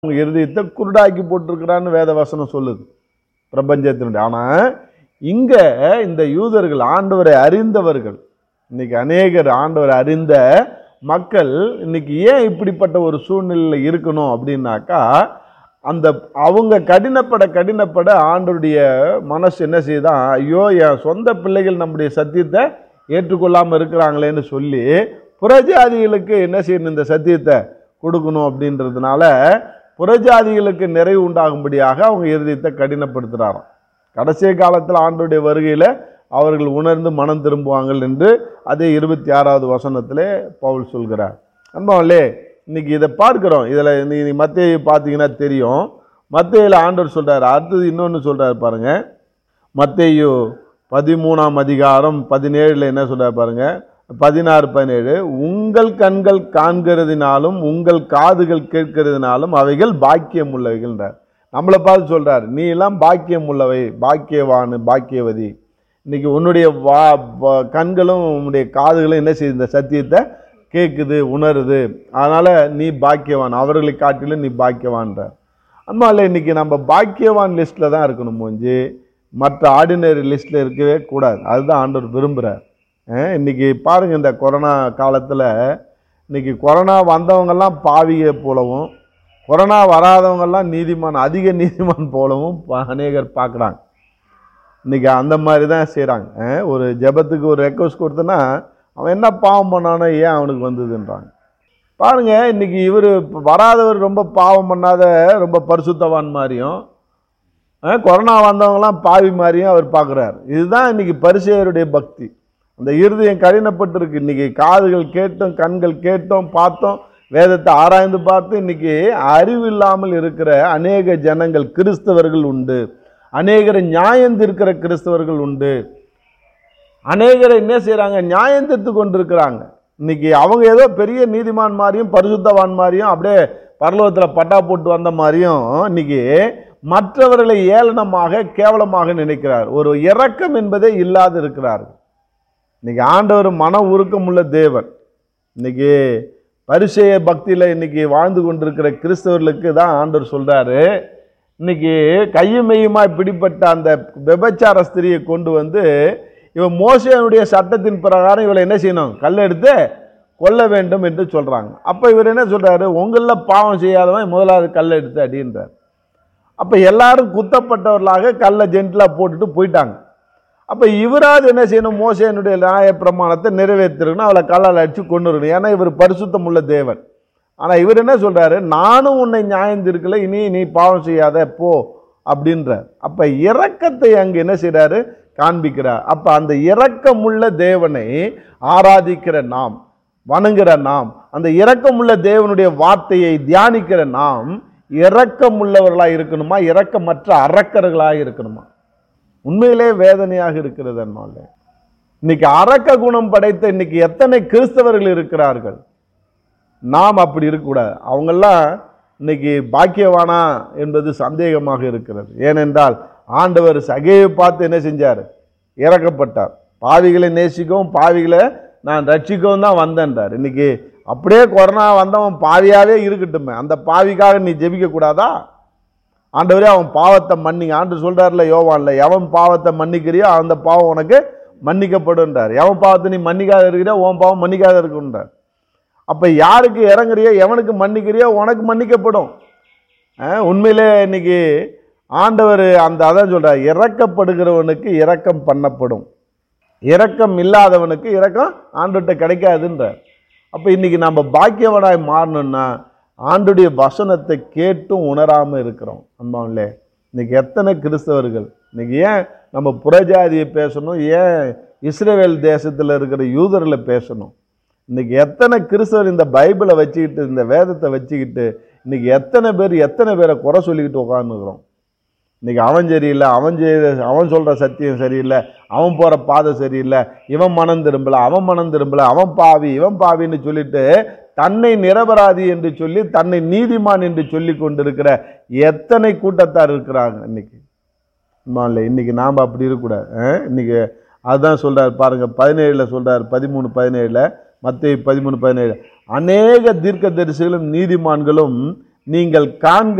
அவங்க இருதயத்தை குருடாக்கி போட்டிருக்கிறான்னு வேத வசனம் சொல்லுது பிரபஞ்சத்தினுடைய ஆனால் இங்கே இந்த யூதர்கள் ஆண்டவரை அறிந்தவர்கள் இன்னைக்கு அநேகர் ஆண்டவரை அறிந்த மக்கள் இன்னைக்கு ஏன் இப்படிப்பட்ட ஒரு சூழ்நிலையில் இருக்கணும் அப்படின்னாக்கா அந்த அவங்க கடினப்பட கடினப்பட ஆண்டவருடைய மனசு என்ன செய்யுதான் ஐயோ என் சொந்த பிள்ளைகள் நம்முடைய சத்தியத்தை ஏற்றுக்கொள்ளாமல் இருக்கிறாங்களேன்னு சொல்லி புறஜாதிகளுக்கு என்ன செய்யணும் இந்த சத்தியத்தை கொடுக்கணும் அப்படின்றதுனால புறஜாதிகளுக்கு நிறைவு உண்டாகும்படியாக அவங்க இருதயத்தை கடினப்படுத்துகிறாராம் கடைசி காலத்தில் ஆண்டோடைய வருகையில் அவர்கள் உணர்ந்து மனம் திரும்புவாங்கள் என்று அதே இருபத்தி ஆறாவது வசனத்திலே பவுல் சொல்கிறார் அன்பாவல்லே இன்னைக்கு இதை பார்க்கிறோம் இதில் நீ மத்திய பார்த்தீங்கன்னா தெரியும் மத்தியில் ஆண்டவர் சொல்றார் அடுத்தது இன்னொன்று சொல்றாரு பாருங்க மத்தேயு பதிமூணாம் அதிகாரம் பதினேழுல என்ன சொல்றாரு பாருங்க பதினாறு பதினேழு உங்கள் கண்கள் காண்கிறதினாலும் உங்கள் காதுகள் கேட்கிறதினாலும் அவைகள் பாக்கியம் உள்ளவைகள்ன்றார் நம்மளை பார்த்து சொல்றார் நீ எல்லாம் பாக்கியம் உள்ளவை பாக்கியவானு பாக்கியவதி இன்னைக்கு உன்னுடைய வா வா- கண்களும் உன்னுடைய காதுகளும் என்ன செய்யுது இந்த சத்தியத்தை கேட்குது உணருது அதனால நீ பாக்கியவான் அவர்களை காட்டிலும் நீ பாக்கியவான்றார் அம்மாவில் இன்னைக்கு நம்ம பாக்கியவான் லிஸ்ட்டில் தான் இருக்கணும் மூஞ்சி மற்ற ஆர்டினரி லிஸ்ட்டில் இருக்கவே கூடாது அதுதான் ஆண்டவர் விரும்புகிறார் அஹ் இன்னைக்கு பாருங்க இந்த கொரோனா காலத்தில் இன்னைக்கு கொரோனா வந்தவங்கெல்லாம் பாவியை போலவும் கொரோனா வராதவங்கெல்லாம் நீதிமான் அதிக நீதிமான் போலவும் ப- அநேகர் பார்க்குறாங்க இன்னைக்கு அந்த மாதிரி தான் செய்கிறாங்க ஒரு ஜெபத்துக்கு ஒரு ரெக்வஸ்ட் கொடுத்தனா அவன் என்ன பாவம் பண்ணானோ ஏன் அவனுக்கு வந்ததுன்றாங்க பாருங்க இன்னைக்கு இவர் வராதவர் ரொம்ப பாவம் பண்ணாத ரொம்ப பரிசுத்தவான் மாதிரியும் அஹ், கொரோனா வந்தவங்கலாம் பாவி மாதிரியும் அவர் பார்க்குறாரு இதுதான் இன்னைக்கு பரிசெயருடைய பக்தி அந்த இருதயம் கடினப்பட்டிருக்கு இன்னைக்கு காதுகள் கேட்டும் கண்கள் கேட்டோம் பார்த்தோம் வேதத்தை ஆராய்ந்து பார்த்து இன்னைக்கு அறிவு இல்லாமல் இருக்கிற அநேக ஜனங்கள் கிறிஸ்தவர்கள் உண்டு அநேகரை நியாயந்திருக்கிற கிறிஸ்தவர்கள் உண்டு அநேகரை என்ன செய்கிறாங்க நியாயந்தித்து கொண்டிருக்கிறாங்க இன்னைக்கு அவங்க ஏதோ பெரிய நீதிமான் மாதிரியும் பரிசுத்தவான் மாதிரியும் அப்படியே பரலோகத்தில் பட்டா போட்டு வந்த மாதிரியும் இன்னைக்கு மற்றவர்களை ஏளனமாக கேவலமாக நினைக்கிறார் ஒரு இரக்கம் என்பதே இல்லாது இருக்கிறார்கள் இன்னைக்கு ஆண்டவர் மன உருக்கமுள்ள தேவன் இன்னைக்கு பரிசெய பக்தியில் இன்னைக்கு வாழ்ந்து கொண்டிருக்கிற கிறிஸ்தவர்களுக்கு தான் ஆண்டவர் சொல்றாரு இன்னைக்கு கையும் மெய்யுமாய் பிடிப்பட்ட அந்த விபச்சார ஸ்திரியை கொண்டு வந்து இவன் மோசையனுடைய சட்டத்தின் பிரகாரம் இவளை என்ன செய்யணும் கல் எடுத்து கொல்ல வேண்டும் என்று சொல்றாங்க அப்போ இவர் என்ன சொல்றாரு உங்களில் பாவம் செய்யாதவன் முதலாவது கல் எடுத்து அடின்றார் அப்போ எல்லாரும் குத்தப்பட்டவர்களாக கல்லை ஜென்டிலாக போட்டுட்டு போயிட்டாங்க அப்போ இவராது என்ன செய்யணும் மோசேனுடைய நியாய பிரமாணத்தை நிறைவேற்றிருக்கணும் அவளை கல்லால் அடித்து கொண்டு வரணும் ஏன்னா இவர் பரிசுத்தம் உள்ள தேவன் ஆனால் இவர் என்ன சொல்றாரு நானும் உன்னை நியாயந்திருக்கல இனி நீ பாவம் செய்யாத போ அப்படின்றார் அப்போ இரக்கத்தை அங்கே என்ன செய்றாரு காண்பிக்கிறார் அப்போ அந்த இரக்கமுள்ள தேவனை ஆராதிக்கிற நாம் வணங்குற நாம் அந்த இரக்கமுள்ள தேவனுடைய வார்த்தையை தியானிக்கிற நாம் இரக்கமுள்ளவர்களாக இருக்கணுமா இரக்கமற்ற அரக்கர்களாக இருக்கணுமா உண்மையிலே வேதனையாக இருக்கிறது அன்பால இன்னைக்கு அரக்க குணம் படைத்த இன்னைக்கு எத்தனை கிறிஸ்தவர்கள் இருக்கிறார்கள் நாம் அப்படி இருக்கக்கூடாது அவங்கெல்லாம் இன்னைக்கு பாக்கியவானா என்பது சந்தேகமாக இருக்கிறது ஏனென்றால் ஆண்டவர் சகையை பார்த்து என்ன செஞ்சார் இறக்கப்பட்டார் பாவிகளை நேசிக்கவும் பாவிகளை நான் ரட்சிக்கவும் தான் வந்தேன்றார் இன்னைக்கு அப்படியே கொரோனா வந்தவன் பாவியாவே இருக்கட்டுமே அந்த பாவிக்காக நீ ஜெபிக்க கூடாதா ஆண்டவரே அவன் பாவத்தை மன்னிங்க ஆண்டு சொல்றாருல யோவான்ல எவன் பாவத்தை மன்னிக்கிறியோ அந்த பாவம் உனக்கு மன்னிக்கப்படுன்றார் எவன் பாவத்தை நீ மன்னிக்காத இருக்கிறியோ உன் பாவம் மன்னிக்காத இருக்குன்றார் அப்ப யாருக்கு இறங்குறியோ எவனுக்கு மன்னிக்கிறியோ உனக்கு மன்னிக்கப்படும் அஹ், உண்மையிலே இன்னைக்கு ஆண்டவர் அந்த அதான் சொல்றார் இறக்கப்படுகிறவனுக்கு இரக்கம் பண்ணப்படும் இரக்கம் இல்லாதவனுக்கு இரக்கம் ஆண்டுகிட்ட கிடைக்காதுன்றார் அப்போ இன்னைக்கு நம்ம பாக்கியவனாய் மாறணும்னா ஆண்டுடைய வசனத்தை கேட்டும் உணராம இருக்கிறோம் அம்மாவிலே இன்னைக்கு எத்தனை கிறிஸ்தவர்கள் இன்னைக்கு ஏன் நம்ம புறஜாதியை பேசணும் ஏன் இஸ்ரேல் தேசத்தில் இருக்கிற யூதர்களை பேசணும் இன்னைக்கு எத்தனை கிறிஸ்தவர் இந்த பைபிளை வச்சுக்கிட்டு இந்த வேதத்தை வச்சுக்கிட்டு இன்னைக்கு எத்தனை பேர் எத்தனை பேரை குறை சொல்லிக்கிட்டு உட்காந்துக்கிறோம் இன்னைக்கு அவன் சரியில்லை அவன் செய்- அவன் சொல்ற சத்தியம் சரியில்லை அவன் போற பாதை சரியில்லை இவன் மனம் திரும்பல அவன் மனம் திரும்பல அவன் பாவி இவன் பாவின்னு சொல்லிட்டு தன்னை நிரபராதி என்று சொல்லி தன்னை நீதிமான் என்று சொல்லி கொண்டிருக்கிற எத்தனை கூட்டத்தார் இருக்கிறாங்க இன்னைக்கு இல்லை இன்னைக்கு நாம் அப்படி இருக்கக்கூடாது அஹ்? இன்னைக்கு அதுதான் சொல்றாரு பாருங்க பதினேழுல சொல்றாரு பதிமூணு பதினேழுல மத்திய பதிமூணு பதினேழு அநேக தீர்க்க தரிசிகளும் நீதிமான்களும் நீங்கள் காண்க